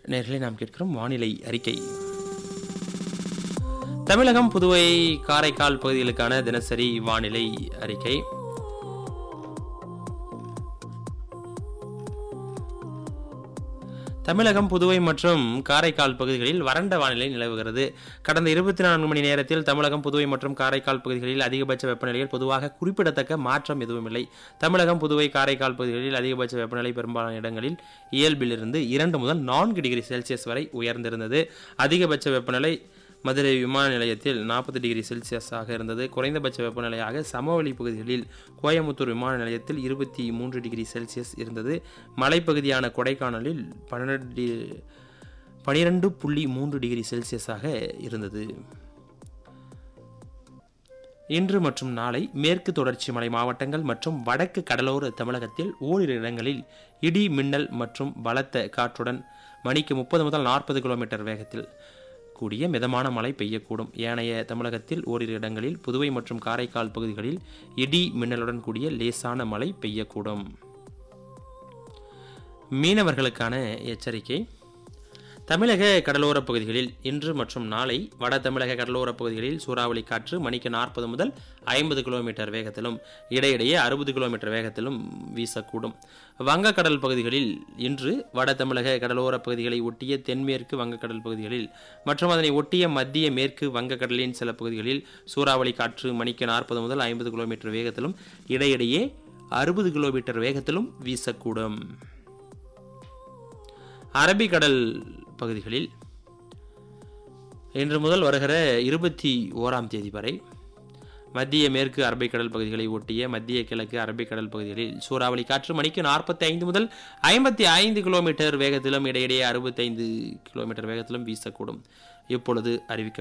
நேர்களை நாம் கேட்கிறோம் வானிலை அறிக்கை தமிழகம் புதுவை காரைக்கால் பகுதிகளுக்கான தினசரி வானிலை அறிக்கை தமிழகம் புதுவை மற்றும் காரைக்கால் பகுதிகளில் வறண்ட வானிலை நிலவுகிறது கடந்த இருபத்தி நான்கு மணி நேரத்தில் தமிழகம் புதுவை மற்றும் காரைக்கால் பகுதிகளில் அதிகபட்ச வெப்பநிலையில் பொதுவாக குறிப்பிடத்தக்க மாற்றம் எதுவுமில்லை தமிழகம் புதுவை காரைக்கால் பகுதிகளில் அதிகபட்ச வெப்பநிலை பெரும்பாலான இடங்களில் இயல்பிலிருந்து இரண்டு முதல் நான்கு டிகிரி செல்சியஸ் வரை உயர்ந்திருந்தது அதிகபட்ச வெப்பநிலை மதுரை விமான நிலையத்தில் நாற்பது டிகிரி செல்சியஸாக இருந்தது குறைந்தபட்ச வெப்பநிலையாக சமவெளி பகுதிகளில் கோயமுத்தூர் விமான நிலையத்தில் இருபத்தி மூன்று டிகிரி செல்சியஸ் இருந்தது மலைப்பகுதியான கொடைக்கானலில் பன்னெண்டு பனிரெண்டு புள்ளி மூன்று டிகிரி செல்சியஸாக இருந்தது இன்று மற்றும் நாளை மேற்கு தொடர்ச்சி மலை மாவட்டங்கள் மற்றும் வடக்கு கடலோர தமிழகத்தில் ஓரிரு இடங்களில் இடி மின்னல் மற்றும் பலத்த காற்றுடன் மணிக்கு முப்பது முதல் நாற்பது கிலோமீட்டர் வேகத்தில் கூடிய மிதமான மழை பெய்யக்கூடும் ஏனைய தமிழகத்தில் ஓரிரு இடங்களில் புதுவை மற்றும் காரைக்கால் பகுதிகளில் இடி மின்னலுடன் கூடிய லேசான மழை பெய்யக்கூடும் மீனவர்களுக்கான எச்சரிக்கை தமிழக கடலோரப் பகுதிகளில் இன்று மற்றும் நாளை வட தமிழக கடலோரப் பகுதிகளில் சூறாவளி காற்று மணிக்கு நாற்பது முதல் ஐம்பது கிலோமீட்டர் வேகத்திலும் இடையிடையே அறுபது கிலோமீட்டர் வேகத்திலும் வீசக்கூடும் வங்கக்கடல் பகுதிகளில் இன்று வட தமிழக கடலோரப் பகுதிகளை ஒட்டிய தென்மேற்கு வங்கக்கடல் பகுதிகளில் மற்றும் அதனை ஒட்டிய மத்திய மேற்கு வங்கக்கடலின் சில பகுதிகளில் சூறாவளி காற்று மணிக்கு நாற்பது முதல் ஐம்பது கிலோமீட்டர் வேகத்திலும் இடையிடையே அறுபது கிலோமீட்டர் வேகத்திலும் வீசக்கூடும் அரபிக்கடல் பகுதிகளில் இன்று முதல் வருகிற இருபத்தி ஓராம் தேதி வரை மத்திய மேற்கு அரபிக்கடல் பகுதிகளை ஒட்டிய மத்திய கிழக்கு அரபிக்கடல் பகுதிகளில் சூறாவளி காற்று மணிக்கு நாற்பத்தி ஐந்து முதல் ஐம்பத்தி ஐந்து கிலோமீட்டர் வேகத்திலும் இடையிடையே அறுபத்தைந்து கிலோமீட்டர் வேகத்திலும் வீசக்கூடும் இப்பொழுது அறிவிக்க